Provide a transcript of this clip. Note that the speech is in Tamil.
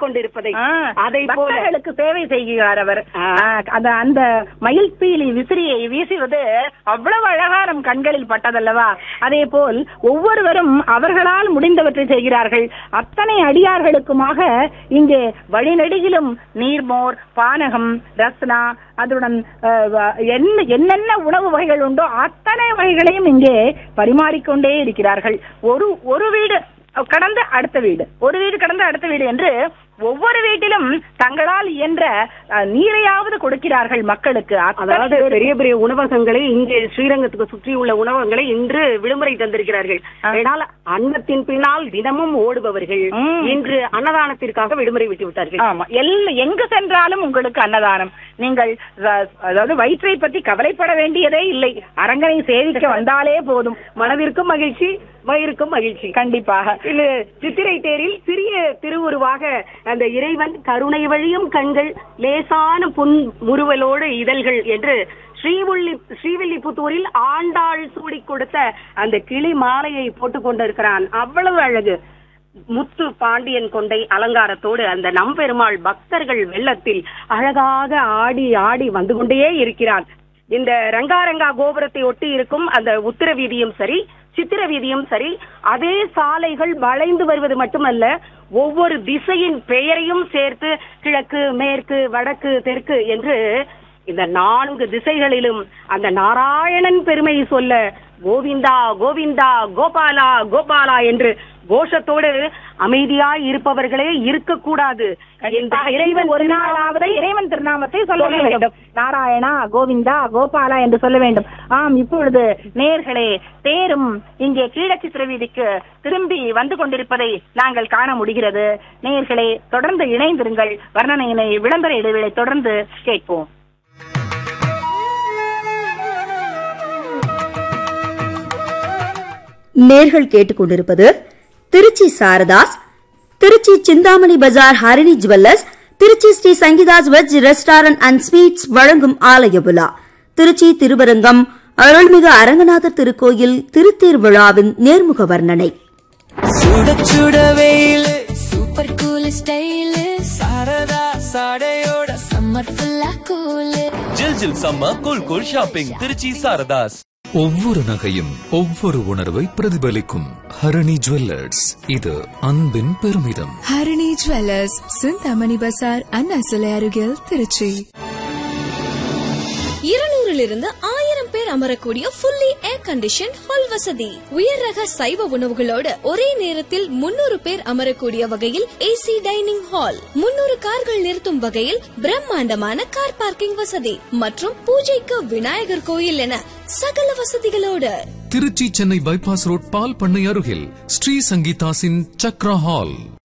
கொண்டிருப்பதை ஆ, அதை போல பக்தர்களுக்கு சேவை செய்கிறார் அவர் ஆ. ஆ, அந்த அந்த மயில் பீலி விசிறியை வீசுவது அவ்வளவு அழகா நம் கண்களில் பட்டதல்லவா அதே போல் ஒவ்வொருவரும் அவர்களால் முடிந்தவற்றை செய்கிறார்கள் அத்தனை அடியார்களுக்குமாக இங்கே வழிநெடுகிலும் நீர்மோர் பானகம் ரஸ்னா அதுடன் அஹ், வ- என்ன என்னென்ன உணவு வகைகள் உண்டோ அத்தனை வகைகளையும் இங்கே பரிமாறிக்கொண்டே இருக்கிறார்கள் ஒரு ஒரு வீடு கடந்து அடுத்த வீடு ஒரு வீடு கடந்து அடுத்த வீடு என்று ஒவ்வொரு வீட்டிலும் தங்களால் இயன்ற அஹ், நீரையாவது கொடுக்கிறார்கள் மக்களுக்கு அத்தனை அதாவது பேருக்கு. பெரிய பெரிய உணவகங்களை இங்கே ஸ்ரீரங்கத்துக்கு சுற்றியுள்ள உணவகங்களை இன்று விடுமுறை தந்திருக்கிறார்கள் ஆ. ஏனால் அன்னத்தின் பின்னால் தினமும் ஓடுபவர்கள் ம். இன்று அன்னதானத்திற்காக விடுமுறை விட்டு விட்டார்கள் ஆமா எல்ல எங்கு சென்றாலும் உங்களுக்கு அன்னதானம் நீங்கள் அ- அதாவது வயிற்றை பற்றி கவலைப்பட வேண்டியதே இல்லை அரங்கனை சேவிக்க வந்தாலே போதும் மனதிற்கும் மகிழ்ச்சி வயிறுக்கும் மகிழ்ச்சி கண்டிப்பாக இது சித்திரை தேரில் சிறிய திருவுருவாக அந்த இறைவன் கருணை வழியும் கண்கள் லேசான புன் முறுவலோடு இதழ்கள் என்று ஸ்ரீவில்லி ஸ்ரீவில்லிபுத்தூரில் ஆண்டாள் சூடி கொடுத்த அந்த கிளி மாலையை போட்டுக் கொண்டிருக்கிறான் அவ்வளவு அழகு முத்து பாண்டியன் கொண்டை அலங்காரத்தோடு அந்த நம்பெருமாள் பக்தர்கள் வெள்ளத்தில் அழகாக ஆடி ஆடி வந்து கொண்டே இருக்கிறான் இந்த ரங்காரங்கா கோபுரத்தை ஒட்டி இருக்கும் அந்த உத்திர வீதியும் சரி சித்திர வீதியும் சரி அதே சாலைகள் வளைந்து வருவது மட்டுமல்ல ஒவ்வொரு திசையின் பெயரையும் சேர்த்து கிழக்கு மேற்கு வடக்கு தெற்கு என்று இந்த நான்கு திசைகளிலும் அந்த நாராயணன் பெருமை சொல்ல கோவிந்தா கோவிந்தா கோபாலா கோபாலா என்று கோஷத்தோடு அமைதியாய் இருப்பவர்களே இருக்கக்கூடாது இந்த இறைவன் ஒரு நாளாவது இறைவன் திருநாமத்தை சொல்ல வேண்டும் நாராயணா கோவிந்தா கோபாலா என்று சொல்ல வேண்டும் ஆம் இப்பொழுது நேர்களே தேரும் இங்கே கீழச்சித்திர வீதிக்கு திரும்பி வந்து கொண்டிருப்பதை நாங்கள் காண முடிகிறது நேர்களே தொடர்ந்து இணைந்திருங்கள் வர்ணனையினை விளம்பர இடைவேளை தொடர்ந்து கேட்போம் நேர்கள் கேட்டுக்கொண்டிருப்பது Trichy Saradhas Trichy Chintamani Bazaar Harini jewellers Trichy Sri Sangeethas veg restaurant and sweets வழங்கும் ஆலய விழா திருச்சி திருவரங்கம் அருள்மிகு அரங்கநாதர் திருக்கோயில் திருத்தேர் விழாவின் நேர்முக வர்ணனை சுட சுட வெயிலு சூப்பர் கூல் ஸ்டைலு சாரதா சாடையோட சம்மர் ஃபுல்லா கூலு ஜில் ஜில் சம்ம cool cool shopping Trichy Saradhas ஒவ்வொரு நகையும் ஒவ்வொரு உணர்வை பிரதிபலிக்கும் ஹரணி ஜுவல்லர்ஸ் இது அன்பின் பெருமிதம் ஹரிணி ஜுவல்லர்ஸ் சிந்தாமணி பசார் அண்ணா சிலை அருகில் திருச்சி இருநூறிலிருந்து ஆயிரம் பேர் அமரக்கூடிய ஃபுல்லி ஏர் கண்டிஷன் ஹால் வசதி உயர் ரக சைவ உணவுகளோடு ஒரே நேரத்தில் முன்னூறு பேர் அமரக்கூடிய வகையில் ஏசி டைனிங் ஹால் முன்னூறு கார்கள் நிறுத்தும் வகையில் பிரம்மாண்டமான கார் பார்க்கிங் வசதி மற்றும் பூஜைக்கு விநாயகர் கோயில் என சகல வசதிகளோடு திருச்சி சென்னை பைபாஸ் ரோட் பால் பண்ணை அருகில் ஸ்ரீ சங்கீதாஸின் சக்ரா ஹால்